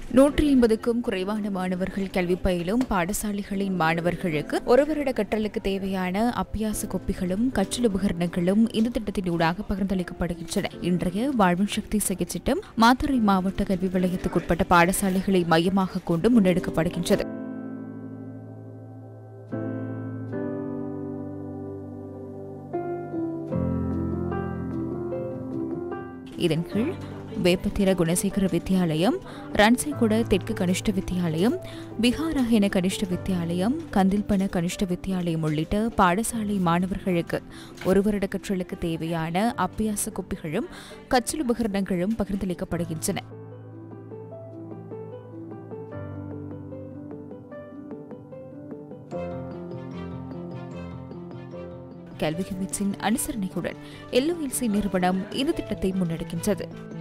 நூற்றி ஐம்பதுக்கும் குறைவான மாணவர்கள் கல்வி பயிலும் பாடசாலைகளின் மாணவர்களுக்கு ஒரு வருட கற்றலுக்கு தேவையான அபியாச கொப்பிகளும் கற்றல் உபகரணங்களும் இந்த திட்டத்தினூடாக பகிர்ந்தளிக்கப்படுகின்றன இன்றைய வாழ்வின் சக்தி செயற்திட்டம் மாத்தறை மாவட்ட கல்வி வலயத்துக்குட்பட்ட பாடசாலைகளை மையமாக கொண்டு முன்னெடுக்கப்படுகின்றது இதன் கீழ் வேப்பத்திர குணசேகர வித்தியாலயம் ரன்சைகுட தெற்கு கனிஷ்ட வித்தியாலயம் பிகாரஹென கனிஷ்ட வித்தியாலயம் கந்தில்பன கனிஷ்ட வித்தியாலயம் உள்ளிட்ட பாடசாலை மாணவர்களுக்கு ஒரு வருட கற்றலுக்கு தேவையான அபியாச குப்பிகளும் கற்றல் உபகரணங்களும் பகிர்ந்தளிக்கப்படுகின்றன கல்வி அமைச்சின் அனுசரணையுடன் எல்ஓஎல்சி நிறுவனம் இந்த திட்டத்தை முன்னெடுக்கின்றது